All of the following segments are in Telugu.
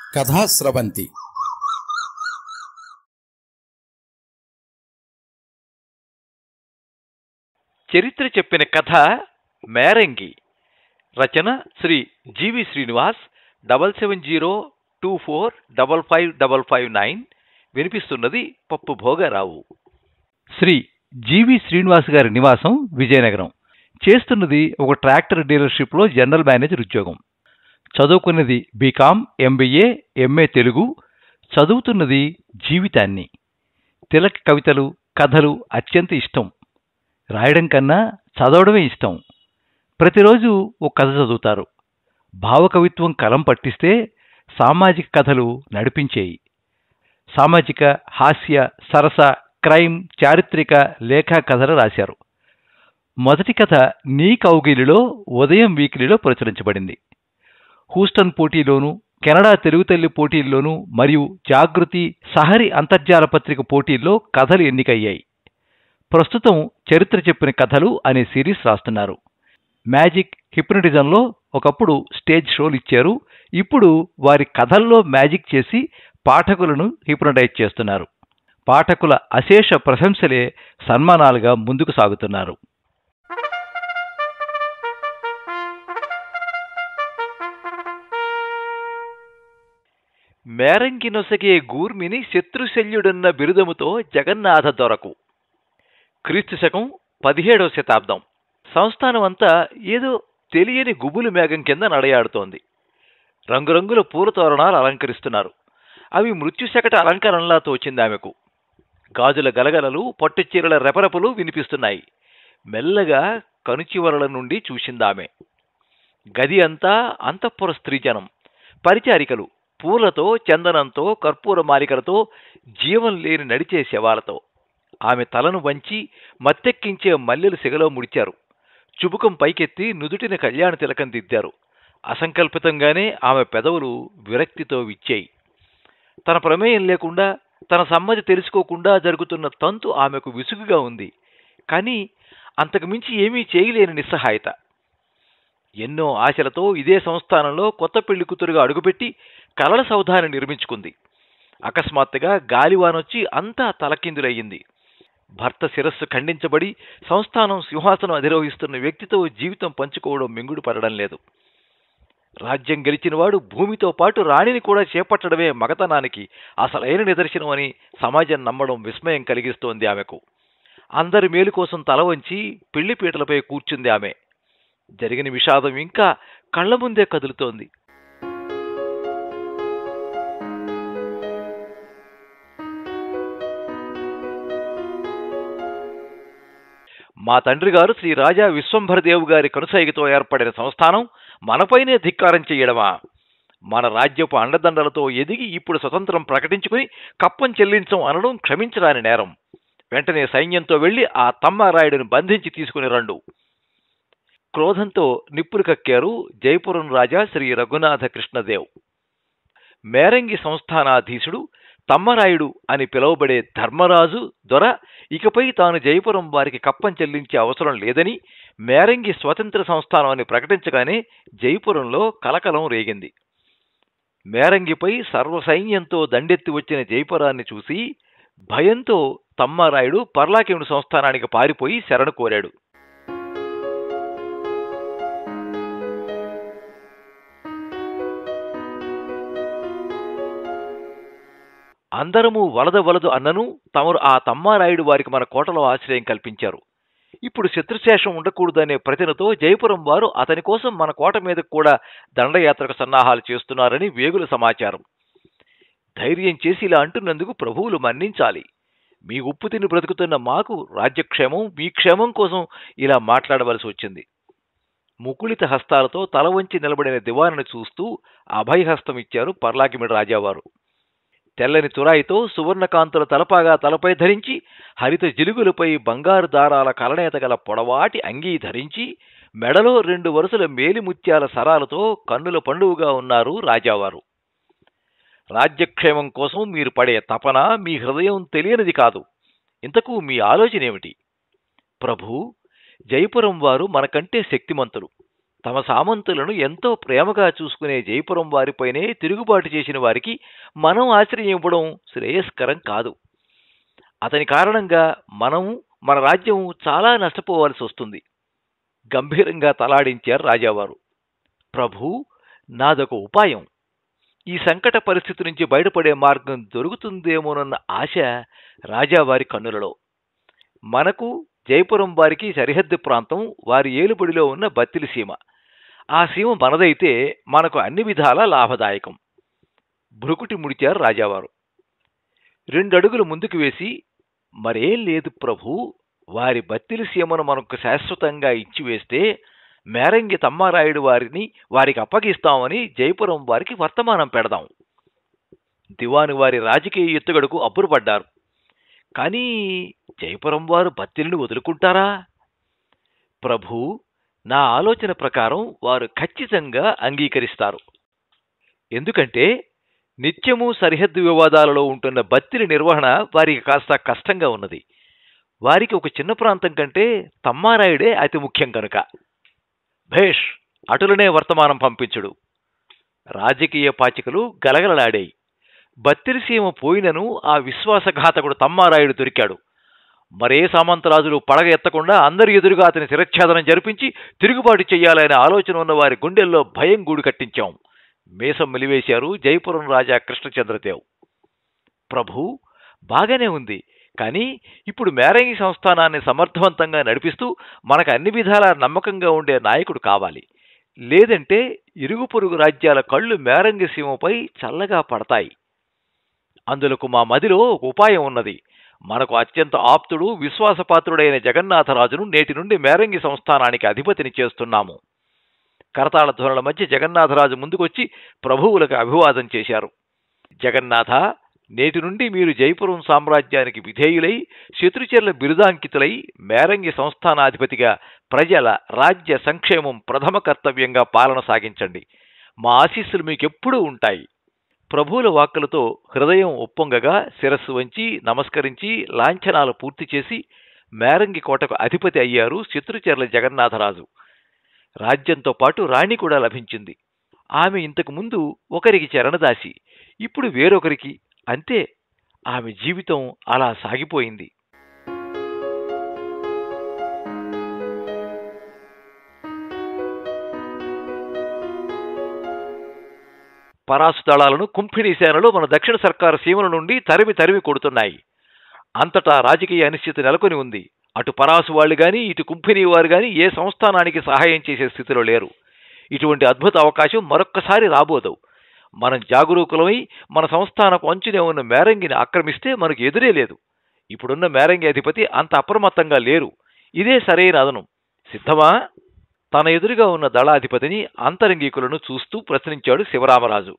కథాస్రవంతి చరిత్ర చెప్పిన కథ మేరంగి రచన Shri G V Srinivas double seven zero two four double five double five nine వినిపిస్తున్నది పప్పు భోగారావు శ్రీ జీవి శ్రీనివాస్ గారి నివాసం విజయనగరం చేస్తున్నది ఒక ట్రాక్టర్ డీలర్షిప్లో జనరల్ మేనేజర్ ఉద్యోగం చదువుకున్నది బీకామ్ ఎంబీఏ ఎంఏ తెలుగు చదువుతున్నది జీవితాన్ని తిలక్ కవితలు కథలు అత్యంత ఇష్టం రాయడం కన్నా చదవడమే ఇష్టం ప్రతిరోజు ఒక కథ చదువుతారు భావకవిత్వం కలం పట్టిస్తే సామాజిక కథలు నడిపించేయి సామాజిక హాస్య సరస క్రైమ్ చారిత్రక లేఖా కథలు రాశారు మొదటి కథ నీ కౌగిలిలో ఉదయం వీకిలిలో ప్రచురించబడింది హూస్టన్ పోటీలోనూ కెనడా తెలుగు తల్లి పోటీల్లోనూ మరియు జాగృతి సహరి అంతర్జాల పత్రిక పోటీల్లో కథలు ఎన్నికయ్యాయి ప్రస్తుతం చరిత్ర చెప్పిన కథలు అనే సిరీస్ రాస్తున్నారు మ్యాజిక్ హిప్నటిజంలో ఒకప్పుడు స్టేజ్ షోలు ఇచ్చారు ఇప్పుడు వారి కథల్లో మ్యాజిక్ చేసి పాఠకులను హిప్నటైజ్ చేస్తున్నారు పాఠకుల అశేష ప్రశంసలే సన్మానాలుగా ముందుకు సాగుతున్నారు మేరంగి నొసగే గూర్మిని శత్రుశల్యుడన్న బిరుదముతో జగన్నాథ దొరకు క్రీస్తు శకం పదిహేడవ శతాబ్దం సంస్థానం అంతా ఏదో తెలియని గుబులు మేఘం కింద నడయాడుతోంది రంగురంగుల పూల తోరణాలు అలంకరిస్తున్నారు అవి మృత్యుశకట అలంకరణలా తోచింది ఆమెకు గాజుల గలగలలు పట్టుచీరల రెపరెపలు వినిపిస్తున్నాయి మెల్లగా కనుచివరల నుండి చూసిందామె గది అంతా అంతఃపుర స్త్రీజనం పరిచారికలు పూలతో చందనంతో కర్పూర మాలికలతో జీవం లేని నడిచే శవాలతో ఆమె తలను వంచి మత్తెక్కించే మల్లెలు సిగలో ముడిచారు చుబుకం పైకెత్తి నుదుటిన కళ్యాణ తిలకం దిద్దారు అసంకల్పితంగానే ఆమె పెదవులు విరక్తితో విచ్చాయి తన ప్రమేయం లేకుండా తన సమ్మతి తెలుసుకోకుండా జరుగుతున్న తంతు ఆమెకు విసుగుగా ఉంది కానీ అంతకు మించి ఏమీ చేయలేని నిస్సహాయత ఎన్నో ఆశలతో ఇదే సంస్థానంలో కొత్త పెళ్లి కూతురుగా అడుగుపెట్టి కలల సౌధాన్ని నిర్మించుకుంది అకస్మాత్తుగా గాలివానొచ్చి అంతా తలకిందులయ్యింది భర్త శిరస్సు ఖండించబడి సంస్థానం సింహాసనం అధిరోహిస్తున్న వ్యక్తితో జీవితం పంచుకోవడం మింగుడు పడడం లేదు రాజ్యం గెలిచినవాడు భూమితో పాటు రాణిని కూడా చేపట్టడమే మగతనానికి అసలైన నిదర్శనం అని సమాజం నమ్మడం విస్మయం కలిగిస్తోంది ఆమెకు అందరి మేలు కోసం తల వంచి పెళ్లిపీటలపై కూర్చుంది ఆమె జరిగిన విషాదం ఇంకా కళ్ల ముందే కదులుతోంది మా తండ్రి గారు శ్రీ రాజా విశ్వంభరదేవు గారి కనుసైగతో ఏర్పడిన సంస్థానం మనపైనే ధిక్కారం చెయ్యడమా మన రాజ్యపు అండదండలతో ఎదిగి ఇప్పుడు స్వతంత్రం ప్రకటించుకుని కప్పం చెల్లించం అనడం క్షమించరాని నేరం వెంటనే సైన్యంతో వెళ్లి ఆ తమ్మారాయుడిని బంధించి తీసుకుని రండు క్రోధంతో నిప్పులు కక్కారు జైపురం రాజా శ్రీ రఘునాథ కృష్ణదేవ్ మేరంగి సంస్థానాధీశుడు తమ్మరాయుడు అని పిలువబడే ధర్మరాజు దొర ఇకపై తాను జయపురం వారికి కప్పం చెల్లించే అవసరం లేదని మేరంగి స్వతంత్ర సంస్థానం అని ప్రకటించగానే జైపురంలో కలకలం రేగింది మేరంగిపై సర్వసైన్యంతో దండెత్తి వచ్చిన జైపురాన్ని చూసి భయంతో తమ్మారాయుడు పర్లాకేముడు సంస్థానానికి పారిపోయి శరణు కోరాడు అందరము వలద వలదు అన్నను తమరు ఆ తమ్మారాయుడు వారికి మన కోటలో ఆశ్రయం కల్పించారు ఇప్పుడు శత్రుశేషం ఉండకూడదనే ప్రతినతో జయపురం వారు అతని కోసం మన కోట మీదకు కూడా దండయాత్రకు సన్నాహాలు చేస్తున్నారని వేగుల సమాచారం ధైర్యం చేసి ఇలా అంటున్నందుకు ప్రభువులు మన్నించాలి మీ ఉప్పు తిని బ్రతుకుతున్న మాకు రాజ్యక్షేమం మీ క్షేమం కోసం ఇలా మాట్లాడవలసి వచ్చింది ముకుళిత హస్తాలతో తల వంచి నిలబడిన దివానుని చూస్తూ అభయహస్తం ఇచ్చారు పర్లాకిమిడి రాజావారు తెల్లని తురాయితో సువర్ణకాంతుల తలపాగా తలపై ధరించి హరిత జిలుగులపై బంగారు దారాల కలనేత గల పొడవాటి అంగీ ధరించి మెడలో రెండు వరుసల మేలిముత్యాల సరాలతో కన్నుల పండువుగా ఉన్నారు రాజావారు రాజ్యక్షేమం కోసం మీరు పడే తపన మీ హృదయం తెలియనిది కాదు ఇంతకు మీ ఆలోచన ఏమిటి ప్రభు జయపురం వారు మనకంటే శక్తిమంతులు తమ సామంతులను ఎంతో ప్రేమగా చూసుకునే జయపురం వారిపైనే తిరుగుబాటు చేసిన వారికి మనం ఆశ్రయం ఇవ్వడం శ్రేయస్కరం కాదు అతని కారణంగా మనం మన రాజ్యం చాలా నష్టపోవాల్సి వస్తుంది గంభీరంగా తలాడించారు రాజావారు ప్రభు నాదొక ఉపాయం ఈ సంకట పరిస్థితి నుంచి బయటపడే మార్గం దొరుకుతుందేమోనన్న ఆశ రాజావారి కన్నులలో మనకు జయపురం వారికి సరిహద్దు ప్రాంతం వారి ఏలుబడిలో ఉన్న బత్తిలి సీమ ఆ సీమ మనదైతే మనకు అన్ని విధాలా లాభదాయకం భృకుటి ముడిచారు రాజావారు రెండడుగులు ముందుకు వేసి మరేం లేదు ప్రభు వారి బత్తిలి సీమను మనకు శాశ్వతంగా ఇచ్చివేస్తే మేరంగి తమ్మారాయుడు వారిని వారికి అప్పగిస్తామని జయపురం వారికి వర్తమానం పెడదాం దివాను వారి రాజకీయ ఎత్తుగడకు అబ్బురపడ్డారు కానీ జయపురం వారు బత్తిలిని వదులుకుంటారా ప్రభు నా ఆలోచన ప్రకారం వారు ఖచ్చితంగా అంగీకరిస్తారు ఎందుకంటే నిత్యము సరిహద్దు వివాదాలలో ఉంటున్న బత్తిలి నిర్వహణ వారికి కాస్త కష్టంగా ఉన్నది వారికి ఒక చిన్న ప్రాంతం కంటే తమ్మారాయుడే అతి ముఖ్యం కనుక భేష్ అటులనే వర్తమానం పంపించుడు రాజకీయ పాచికలు గలగలలాడాయి బత్తిరిసీమ పోయినను ఆ విశ్వాసఘాతకుడు తమ్మారాయుడు దొరికాడు మరే సామంతరాజులు పడగ ఎత్తకుండా అందరి ఎదురుగా అతని శిరచ్ఛేదనం జరిపించి తిరుగుబాటు చెయ్యాలనే ఆలోచన ఉన్న వారి గుండెల్లో భయం గూడు కట్టించాం మీసం మెలివేశారు జైపురం రాజా కృష్ణచంద్రదేవ్ ప్రభు బాగానే ఉంది కానీ ఇప్పుడు మేరంగి సంస్థానాన్ని సమర్థవంతంగా నడిపిస్తూ మనకు అన్ని విధాలా నమ్మకంగా ఉండే నాయకుడు కావాలి లేదంటే ఇరుగు పొరుగు రాజ్యాల కళ్ళు మేరంగి సీమపై చల్లగా పడతాయి అందులకు మా మదిలో ఒక ఉపాయం ఉన్నది మనకు అత్యంత ఆప్తుడు విశ్వాసపాత్రుడైన జగన్నాథరాజును నేటి నుండి మేరంగి సంస్థానానికి అధిపతిని చేస్తున్నాము కరతాళ ధ్వనుల మధ్య జగన్నాథరాజు ముందుకొచ్చి ప్రభువులకు అభివాదం చేశారు జగన్నాథ నేటి నుండి మీరు జైపురం సామ్రాజ్యానికి విధేయులై శత్రుచర్ల బిరుదాంకితులై మేరంగి సంస్థానాధిపతిగా ప్రజల రాజ్య సంక్షేమం ప్రథమ కర్తవ్యంగా పాలన సాగించండి మా ఆశీస్సులు మీకెప్పుడూ ఉంటాయి ప్రభువుల వాక్కులతో హృదయం ఉప్పొంగగా శిరస్సు వంచి నమస్కరించి లాంఛనాలు పూర్తి చేసి మేరంగి కోటకు అధిపతి అయ్యారు శత్రుచర్ల జగన్నాథరాజు రాజ్యంతో పాటు రాణి కూడా లభించింది ఆమె ఇంతకు ముందు ఒకరికి చరణదాసి ఇప్పుడు వేరొకరికి అంతే ఆమె జీవితం అలా సాగిపోయింది పరాసు దళాలను కుంభిణీ సేనలు మన దక్షిణ సర్కారు సీమల నుండి తరిమి తరిమి కొడుతున్నాయి అంతటా రాజకీయ అనిశ్చితి నెలకొని ఉంది అటు పరాసు వాళ్ళు గాని ఇటు కుంభినీ వారు గాని ఏ సంస్థానానికి సహాయం చేసే స్థితిలో లేరు ఇటువంటి అద్భుత అవకాశం మరొక్కసారి రాబోదు మనం జాగరూకులమై మన సంస్థానపు అంచునే ఉన్న మేరంగిని ఆక్రమిస్తే మనకు ఎదురే లేదు ఇప్పుడున్న మేరంగి అధిపతి అంత అప్రమత్తంగా లేరు ఇదే సరైన అదనం సిద్ధమా తన ఎదురుగా ఉన్న దళాధిపతిని అంతరంగికులను చూస్తూ ప్రశ్నించాడు శివరామరాజు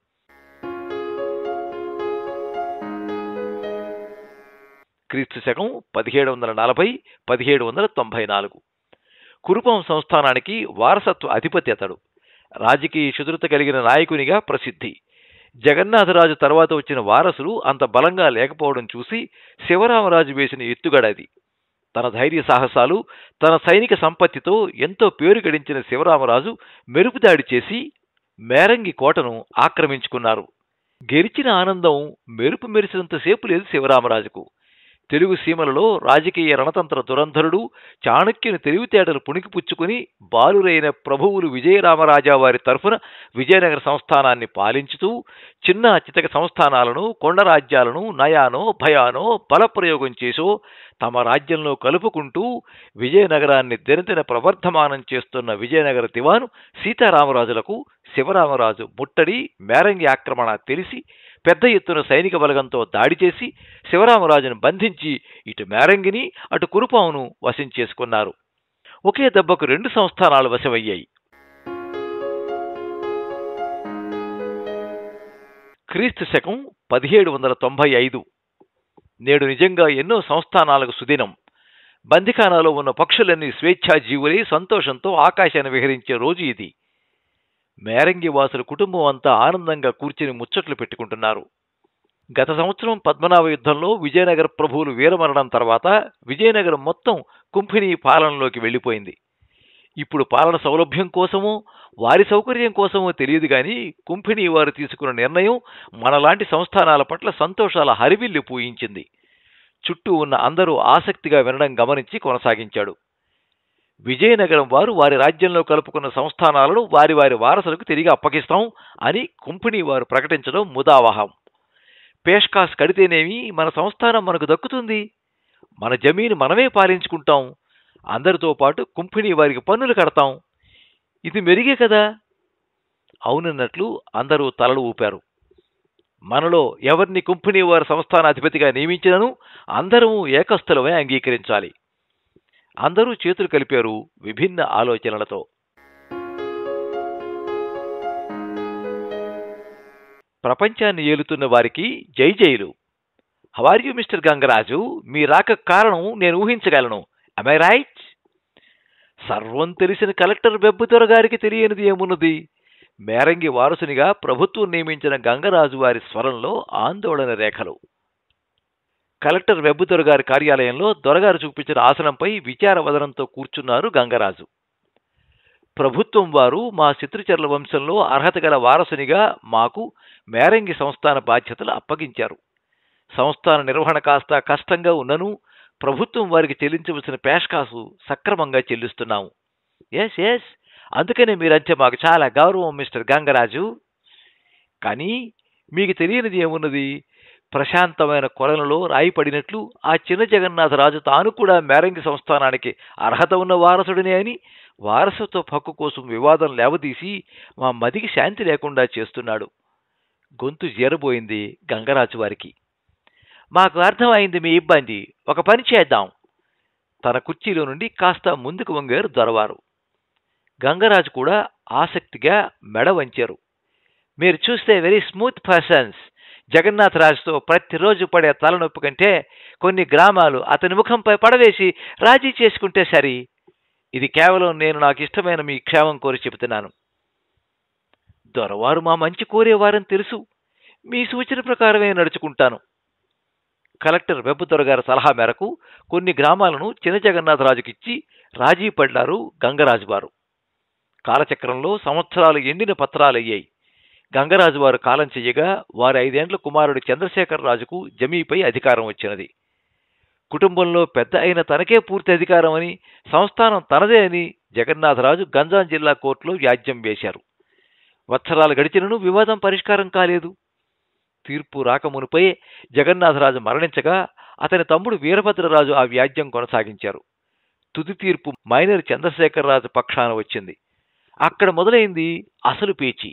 క్రీస్తు శకం పదిహేడు వందల నలభై పదిహేడు వందల తొంభై నాలుగు కురుపం సంస్థానానికి వారసత్వ అధిపతి అతడు రాజకీయ శుద్రత కలిగిన నాయకునిగా ప్రసిద్ధి జగన్నాథరాజు తర్వాత వచ్చిన వారసులు అంత బలంగా లేకపోవడం చూసి శివరామరాజు వేసిన ఎత్తుగడది తన ధైర్య సాహసాలు తన సైనిక సంపత్తితో ఎంతో పేరు గడించిన శివరామరాజు మెరుపుదాడి చేసి మేరంగి కోటను ఆక్రమించుకున్నారు గెలిచిన ఆనందం మెరుపు మెరిసినంతసేపు లేదు శివరామరాజుకు తెలుగు సీమలలో రాజకీయ రణతంత్ర దురంధరుడు చాణక్యుని తెలివితేటలు పుణికిపుచ్చుకుని బాలురైన ప్రభువులు విజయరామరాజా వారి తరఫున విజయనగర సంస్థానాన్ని పాలించుతూ చిన్న చితక సంస్థానాలను కొండరాజ్యాలను నయానో భయానో బలప్రయోగం చేసో తమ రాజ్యంలో కలుపుకుంటూ విజయనగరాన్ని దినదిన ప్రవర్ధమానం చేస్తున్న విజయనగర దివాను సీతారామరాజులకు శివరామరాజు ముట్టడి మేరంగి ఆక్రమణ తెలిసి పెద్ద ఎత్తున సైనిక బలగంతో దాడి చేసి శివరామరాజును బంధించి ఇటు మేరంగిని అటు కురుపామును వశం చేసుకున్నారు ఒకే దెబ్బకు రెండు సంస్థానాలు వశమయ్యాయి క్రీస్తు శకం పదిహేడు వందల తొంభై ఐదు నేడు నిజంగా ఎన్నో సంస్థానాలకు సుదినం బందిఖానాలో ఉన్న పక్షులన్నీ స్వేచ్ఛాజీవులై సంతోషంతో ఆకాశాన్ని విహరించే రోజు ఇది మేరంగి వాసుల కుటుంబం అంతా ఆనందంగా కూర్చుని ముచ్చట్లు పెట్టుకుంటున్నారు గత సంవత్సరం పద్మనాభ యుద్ధంలో విజయనగర ప్రభువులు వీరమరణం తర్వాత విజయనగరం మొత్తం కుంభినీ పాలనలోకి వెళ్ళిపోయింది ఇప్పుడు పాలన సౌలభ్యం కోసమో వారి సౌకర్యం కోసమో తెలియదు గాని కుంభిణి వారు తీసుకున్న నిర్ణయం మనలాంటి సంస్థానాల పట్ల సంతోషాల హరివిల్లు పూయించింది చుట్టూ ఉన్న అందరూ ఆసక్తిగా వినడం గమనించి కొనసాగించాడు విజయనగరం వారు వారి రాజ్యంలో కలుపుకున్న సంస్థానాలను వారి వారి వారసులకు తిరిగి అప్పగిస్తాం అని కుంభిణి వారు ప్రకటించడం ముదావహం పేష్కాస్ కడితేనేమి మన సంస్థానం మనకు దక్కుతుంది మన జమీను మనమే పాలించుకుంటాం అందరితో పాటు కుంభిణి వారికి పన్నులు కడతాం ఇది మెరిగే కదా అవునన్నట్లు అందరూ తలలు ఊపారు మనలో ఎవరిని కుంభిణి వారి సంస్థానాధిపతిగా నియమించినను అందరము ఏకస్థలమే అంగీకరించాలి అందరూ చేతులు కలిపారు విభిన్న ఆలోచనలతో ప్రపంచాన్ని ఏలుతున్న వారికి జై జైలు హవార్ యు మిస్టర్ గంగరాజు మీ రాక కారణం నేను ఊహించగలను ఐ రైట్ సర్వం తెలిసిన కలెక్టర్ బెబ్బుదొర గారికి తెలియనిది ఏమున్నది మేరంగి వారసునిగా ప్రభుత్వం నియమించిన గంగరాజు వారి స్వరంలో ఆందోళన రేఖలు కలెక్టర్ వెబ్బుదొర గారి కార్యాలయంలో దొరగారు చూపించిన ఆసనంపై విచారవదనంతో కూర్చున్నారు గంగరాజు ప్రభుత్వం వారు మా శత్రుచర్ల వంశంలో అర్హత గల వారసునిగా మాకు మేరంగి సంస్థాన బాధ్యతలు అప్పగించారు సంస్థాన నిర్వహణ కాస్త కష్టంగా ఉన్నను ప్రభుత్వం వారికి చెల్లించవలసిన పేష్కాసు సక్రమంగా చెల్లిస్తున్నాము ఎస్ ఎస్ అందుకనే మీరంటే మాకు చాలా గౌరవం మిస్టర్ గంగరాజు కానీ మీకు తెలియనిది ఏమున్నది ప్రశాంతమైన కొలనులో రాయి పడినట్లు ఆ చిన్న జగన్నాథరాజు తాను కూడా మేరంగి సంస్థానానికి అర్హత ఉన్న వారసుడినే అని వారసత్వ హక్కు కోసం వివాదం లేవదీసి మా మదికి శాంతి లేకుండా చేస్తున్నాడు గొంతు జీరబోయింది గంగరాజు వారికి మాకు అర్థమైంది మీ ఇబ్బంది ఒక పని చేద్దాం తన కుర్చీలో నుండి కాస్త ముందుకు వంగారు దొరవారు గంగరాజు కూడా ఆసక్తిగా మెడ వంచారు మీరు చూస్తే వెరీ స్మూత్ పర్సన్స్ జగన్నాథరాజుతో ప్రతిరోజు పడే తలనొప్పి కంటే కొన్ని గ్రామాలు అతని ముఖంపై పడవేసి రాజీ చేసుకుంటే సరి ఇది కేవలం నేను నాకు ఇష్టమైన మీ క్షేమం కోరి చెబుతున్నాను దొరవారు మా మంచి కోరేవారని తెలుసు మీ సూచన ప్రకారమే నడుచుకుంటాను కలెక్టర్ వెబ్బుదొర గారి సలహా మేరకు కొన్ని గ్రామాలను చిన్న జగన్నాథరాజుకిచ్చి రాజీ పడ్డారు గంగరాజు వారు కాలచక్రంలో సంవత్సరాలు ఎండిన పత్రాలయ్యాయి గంగరాజు వారు కాలం చెయ్యగా వారి ఐదేండ్ల కుమారుడు చంద్రశేఖర్ రాజుకు జమీపై అధికారం వచ్చినది కుటుంబంలో పెద్ద అయిన తనకే పూర్తి అధికారం అని సంస్థానం తనదే అని జగన్నాథరాజు గంజాం జిల్లా కోర్టులో వ్యాజ్యం వేశారు వత్సరాలు గడిచినను వివాదం పరిష్కారం కాలేదు తీర్పు రాకమునుపై జగన్నాథరాజు మరణించగా అతని తమ్ముడు వీరభద్రరాజు ఆ వ్యాజ్యం కొనసాగించారు తుది తీర్పు మైనర్ చంద్రశేఖరరాజు పక్షాన వచ్చింది అక్కడ మొదలైంది అసలు పేచీ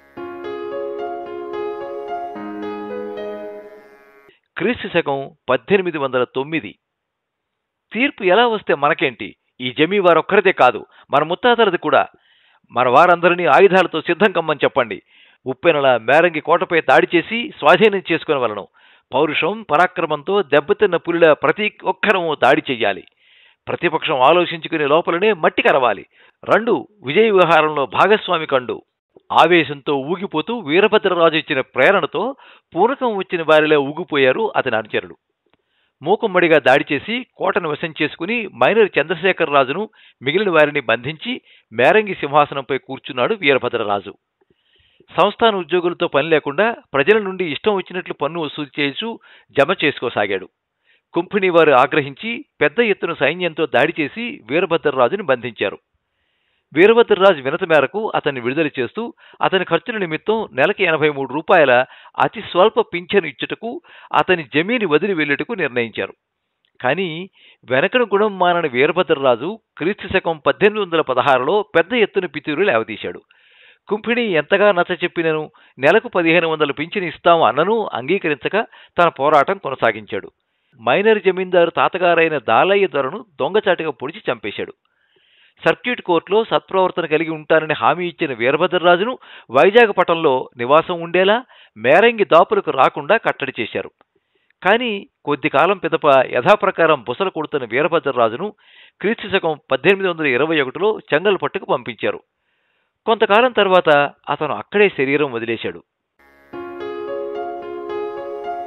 క్రీస్తు శకం పద్దెనిమిది వందల తొమ్మిది తీర్పు ఎలా వస్తే మనకేంటి ఈ జమీ వారొక్కరిదే కాదు మన ముత్తాతలది కూడా మన వారందరినీ ఆయుధాలతో సిద్ధం కమ్మని చెప్పండి ఉప్పెనల మేరంగి కోటపై దాడి చేసి స్వాధీనం చేసుకునే వలను పౌరుషం పరాక్రమంతో దెబ్బతిన్న పులిల ప్రతి ఒక్కరము దాడి చెయ్యాలి ప్రతిపక్షం ఆలోచించుకునే లోపలనే మట్టి కరవాలి రెండు విజయ విహారంలో భాగస్వామి కండు ఆవేశంతో ఊగిపోతూ వీరభద్రరాజు ఇచ్చిన ప్రేరణతో పూనకం వచ్చిన వారిలో ఊగిపోయారు అతని అనుచరులు మూకుమ్మడిగా దాడి చేసి కోటను వశం చేసుకుని మైనర్ చంద్రశేఖరరాజును మిగిలిన వారిని బంధించి మేరంగి సింహాసనంపై కూర్చున్నాడు వీరభద్రరాజు సంస్థాన ఉద్యోగులతో పని లేకుండా ప్రజల నుండి ఇష్టం వచ్చినట్లు పన్ను వసూలు చేస్తూ జమ చేసుకోసాగాడు కుంభిణి వారు ఆగ్రహించి పెద్ద ఎత్తున సైన్యంతో దాడి చేసి వీరభద్రరాజుని బంధించారు వీరభద్రరాజు వినతి మేరకు అతన్ని విడుదల చేస్తూ అతని ఖర్చుల నిమిత్తం నెలకి ఎనభై మూడు రూపాయల అతి స్వల్ప పింఛను ఇచ్చుటకు అతని జమీని వదిలి వెళ్ళుటకు నిర్ణయించారు కానీ వెనకను గుణం మానని వీరభద్రరాజు క్రీస్తు శకం పద్దెనిమిది వందల పదహారులో పెద్ద ఎత్తున పితూరు లేవదీశాడు కుంభిణి ఎంతగా నచ్చ చెప్పినను నెలకు పదిహేను వందల పింఛను ఇస్తాం అన్నను అంగీకరించక తన పోరాటం కొనసాగించాడు మైనర్ జమీందారు తాతగారైన దాలయ్య దొరను దొంగచాటుగా పొడిచి చంపేశాడు సర్క్యూట్ కోర్టులో సత్ప్రవర్తన కలిగి ఉంటానని హామీ ఇచ్చిన వీరభద్రరాజును వైజాగ్ పట్టణంలో నివాసం ఉండేలా మేరంగి దాపులకు రాకుండా కట్టడి చేశారు కానీ కొద్ది కాలం పిదప యథాప్రకారం బుసలు కొడుతున్న వీరభద్రరాజును క్రీస్తు శకం పద్దెనిమిది వందల ఇరవై ఒకటిలో చెంగల్పట్టుకు పంపించారు కొంతకాలం తర్వాత అతను అక్కడే శరీరం వదిలేశాడు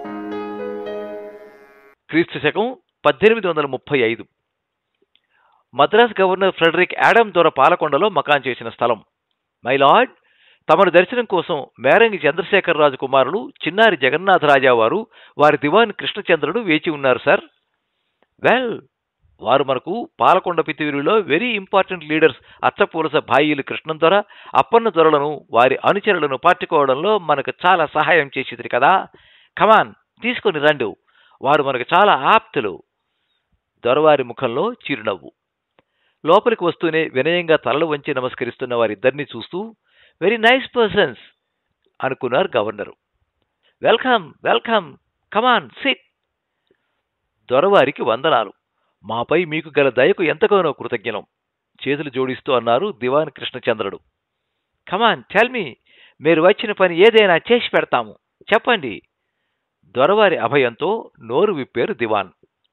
క్రీస్తు శకం పద్దెనిమిది వందల ముప్పై ఐదు మద్రాస్ గవర్నర్ ఫ్రెడరిక్ యాడమ్ దొర పాలకొండలో మకాన్ చేసిన స్థలం మై లార్డ్ తమను దర్శనం కోసం మేరంగి చంద్రశేఖరరాజు కుమారులు చిన్నారి జగన్నాథరాజా వారు వారి దివాన్ కృష్ణచంద్రుడు వేచి ఉన్నారు సార్ వెల్ వారు మనకు పాలకొండ పితివిరిలో వెరీ ఇంపార్టెంట్ లీడర్స్ అచ్చపూరస భాయిలు కృష్ణం దొర అప్పన్న దొరలను వారి అనుచరులను పట్టుకోవడంలో మనకు చాలా సహాయం చేసేది కదా కమాన్ తీసుకొని రండు వారు మనకు చాలా ఆప్తులు దొరవారి ముఖంలో చిరునవ్వు లోపలికి వస్తూనే వినయంగా తలలు వంచి నమస్కరిస్తున్న వారిద్దరిని చూస్తూ వెరీ నైస్ పర్సన్స్ అనుకున్నారు governor welcome welcome come on sit దొరవారికి వందనాలు మాపై మీకు గల దయకు ఎంతగానో కృతజ్ఞలం చేతులు జోడిస్తూ అన్నారు దివాన్ కృష్ణచంద్రుడు కమాన్ టెల్ మీ మీరు వచ్చిన పని ఏదైనా చేసి పెడతాము చెప్పండి దొరవారి అభయంతో నోరు విప్పారు దివాన్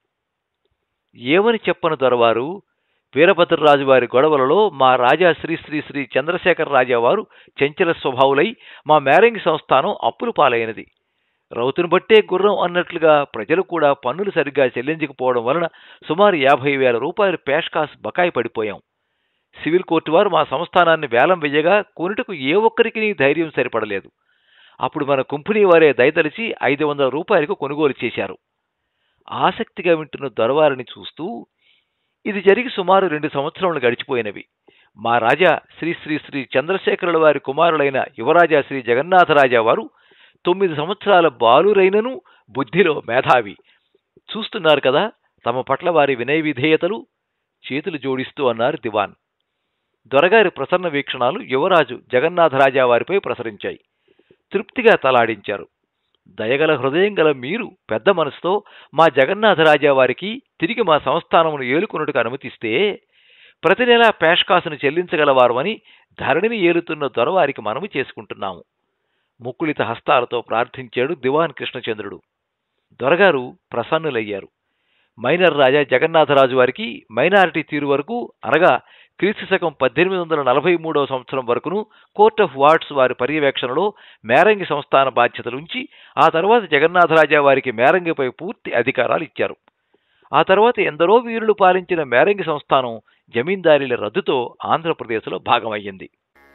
ఏమని చెప్పను దొరవారు వీరభద్రరాజు వారి గొడవలలో మా రాజా శ్రీ శ్రీ శ్రీ చంద్రశేఖర రాజా వారు చంచల స్వభావులై మా మేరంగి సంస్థానం అప్పులు పాలైనది రౌతును బట్టే గుర్రం అన్నట్లుగా ప్రజలు కూడా పన్నులు సరిగ్గా చెల్లించకపోవడం వలన సుమారు యాభై వేల రూపాయలు పేష్కాస్ బకాయి పడిపోయాం సివిల్ కోర్టు వారు మా సంస్థానాన్ని వేలం వెయ్యగా కొనుటకు ఏ ఒక్కరికి ధైర్యం సరిపడలేదు అప్పుడు మన కుంపుని వారే దయతలిచి ఐదు వందల రూపాయలకు కొనుగోలు చేశారు ఆసక్తిగా వింటున్న దొరవారిని చూస్తూ ఇది జరిగి సుమారు రెండు సంవత్సరములు గడిచిపోయినవి మా రాజా శ్రీ శ్రీ శ్రీ చంద్రశేఖరుల వారి కుమారులైన యువరాజా శ్రీ జగన్నాథరాజా వారు తొమ్మిది సంవత్సరాల బాలురైనను బుద్ధిలో మేధావి చూస్తున్నారు కదా తమ పట్ల వారి వినయ విధేయతలు చేతులు జోడిస్తూ అన్నారు దివాన్ దొరగారి ప్రసన్న వీక్షణాలు యువరాజు జగన్నాథరాజా వారిపై ప్రసరించాయి తృప్తిగా తలాడించారు దయగల హృదయం గల మీరు పెద్ద మనసుతో మా జగన్నాథరాజా వారికి తిరిగి మా సంస్థానమును ఏలుకొనుటకు అనుమతిస్తే ప్రతి నెల పేష్కాసును చెల్లించగలవారమని ధరణిని ఏలుతున్న దొరవారికి మనము చేసుకుంటున్నాము ముక్కులిత హస్తాలతో ప్రార్థించాడు దివాన్ కృష్ణచంద్రుడు దొరగారు ప్రసన్నులయ్యారు మైనర్ రాజా జగన్నాథరాజు వారికి మైనారిటీ తీరు వరకు అనగా క్రీస్తు శకం పద్దెనిమిది వందల నలభై మూడవ సంవత్సరం వరకును కోర్ట్ ఆఫ్ వార్డ్స్ వారి పర్యవేక్షణలో మేరంగి సంస్థాన బాధ్యతలుంచి ఆ తర్వాత జగన్నాథరాజా వారికి మేరంగిపై పూర్తి అధికారాలు ఇచ్చారు ఆ తర్వాత ఎందరో వీరులు పాలించిన మేరంగి సంస్థానం జమీందారీల రద్దుతో ఆంధ్రప్రదేశ్లో భాగమయ్యింది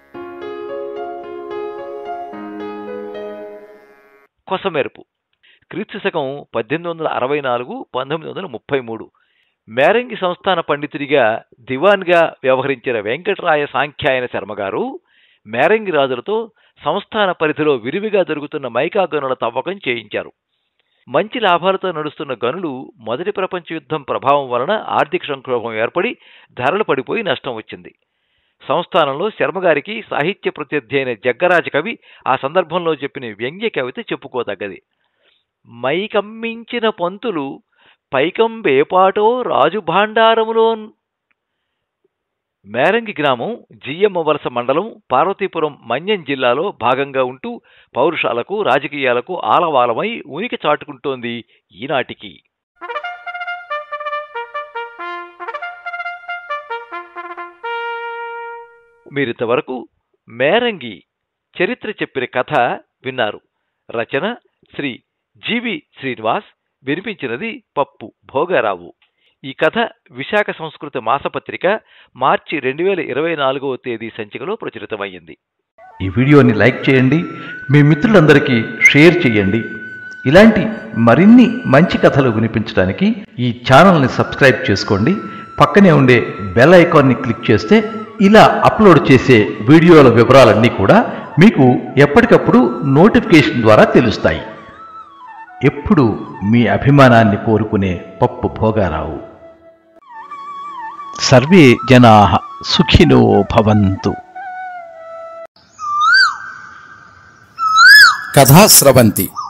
కొసమెరుపు క్రీస్తు శకం పద్దెనిమిది వందల అరవై నాలుగు పంతొమ్మిది వందల ముప్పై మూడు మేరంగి సంస్థాన పండితుడిగా దివాన్గా వ్యవహరించిన వెంకటరాయ సాంఖ్యాయన శర్మగారు మేరంగి రాజులతో సంస్థాన పరిధిలో విరివిగా జరుగుతున్న మైకా గనుల తవ్వకం చేయించారు మంచి లాభాలతో నడుస్తున్న గనులు మొదటి ప్రపంచ యుద్ధం ప్రభావం వలన ఆర్థిక సంక్షోభం ఏర్పడి ధరలు పడిపోయి నష్టం వచ్చింది సంస్థానంలో శర్మగారికి సాహిత్య ప్రత్యర్థి అయిన జగ్గరాజ కవి ఆ సందర్భంలో చెప్పిన వ్యంగ్య కవిత చెప్పుకోదగ్గది మైకమ్మించిన పంతులు పైకంబేపాటో రాజు భాండారములో మేరంగి గ్రామం జియ్యమ్మ వలస మండలం పార్వతీపురం మన్యం జిల్లాలో భాగంగా ఉంటూ పౌరుషాలకు రాజకీయాలకు ఆలవాలమై ఉనికి చాటుకుంటోంది ఈనాటికి మీరింతవరకు మేరంగి చరిత్ర చెప్పిన కథ విన్నారు రచన శ్రీ జీవి శ్రీనివాస్ వినిపించినది పప్పు భోగారావు ఈ కథ విశాఖ సంస్కృత మాసపత్రిక మార్చి రెండు వేల ఇరవై నాలుగవ తేదీ సంచికలో ప్రచురితమైంది ఈ వీడియోని లైక్ చేయండి మీ మిత్రులందరికీ షేర్ చేయండి ఇలాంటి మరిన్ని మంచి కథలు వినిపించడానికి ఈ ఛానల్ని సబ్స్క్రైబ్ చేసుకోండి పక్కనే ఉండే బెల్ ఐకాన్ని క్లిక్ చేస్తే ఇలా అప్లోడ్ చేసే వీడియోల వివరాలన్నీ కూడా మీకు ఎప్పటికప్పుడు నోటిఫికేషన్ ద్వారా తెలుస్తాయి ఎప్పుడు మీ అభిమానాన్ని కోరుకునే పప్పు భోగారావు సర్వే జనా సుఖినో భవంతు కథా స్రవంతి